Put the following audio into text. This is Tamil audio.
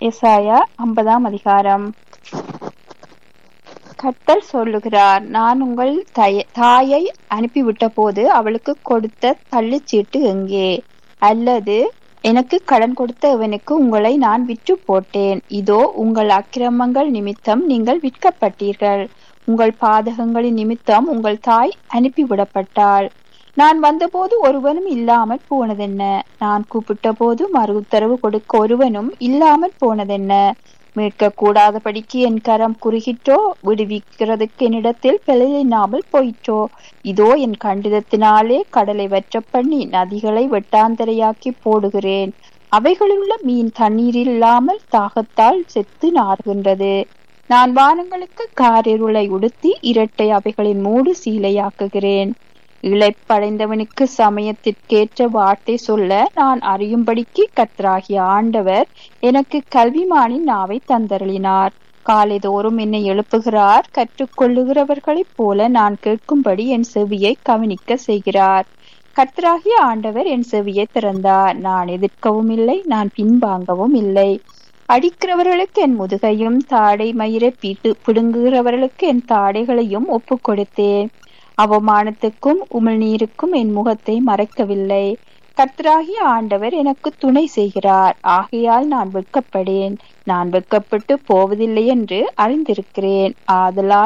எசாயா ஐம்பதாம் அதிகாரம் கர்த்தர் சொல்லுகிறார் நான் உங்கள் தய- தாயை அனுப்பிவிட்ட போது அவளுக்கு கொடுத்த தள்ளுச்சீட்டு எங்கே அல்லது எனக்கு கடன் கொடுத்த இவனுக்கு உங்களை நான் விற்று போட்டேன் இதோ உங்கள் அக்கிரமங்கள் நிமித்தம் நீங்கள் விற்கப்பட்டீர்கள் உங்கள் பாதகங்களின் நிமித்தம் உங்கள் தாய் அனுப்பிவிடப்பட்டாள் நான் வந்தபோது ஒருவனும் இல்லாமற் போனதென்ன நான் கூப்பிட்ட போது மறு உத்தரவு கொடுக்க ஒருவனும் இல்லாமற் போனதென்ன மீட்க கூடாதபடிக்கு என் கரம் குறுகிட்டோ விடுவிக்கிறதுக்கு என்னிடத்தில் பிழையில்லாமல் போயிற்றோ இதோ என் கண்டிதத்தினாலே கடலை வற்ற பண்ணி நதிகளை வெட்டாந்தரையாக்கி போடுகிறேன் அவைகளிலுள்ள மீன் தண்ணீரில் இல்லாமல் தாகத்தால் செத்து நாறுகின்றது நான் வானங்களுக்கு காரிருளை உடுத்தி இரட்டை அவைகளின் மூடு சீலையாக்குகிறேன் இளைப்படைந்தவனுக்கு சமயத்திற்கேற்ற வார்த்தை சொல்ல நான் அறியும்படிக்கு கர்த்தராகிய ஆண்டவர் எனக்கு கல்விமானின் நாவை தந்தருளினார் காலைதோறும் என்னை எழுப்புகிறார் கற்றுக்கொள்ளுகிறவர்களைப் போல நான் கேட்கும்படி என் செவியை கவனிக்க செய்கிறார் கர்த்தராகிய ஆண்டவர் என் செவியை திறந்தார் நான் எதிர்க்கவும் இல்லை நான் பின்வாங்கவும் இல்லை அடிக்கிறவர்களுக்கு என் முதுகையும் தாடை மயிரை பீட்டு பிடுங்குகிறவர்களுக்கு என் தாடைகளையும் ஒப்புக் கொடுத்தேன் அவமானத்துக்கும் உமிழ்நீருக்கும் என் முகத்தை மறைக்கவில்லை கர்த்தராகிய ஆண்டவர் எனக்கு துணை செய்கிறார் ஆகையால் நான் வெட்கப்படேன் நான் வெட்கப்பட்டு போவதில்லை என்று அறிந்திருக்கிறேன் ஆதலால்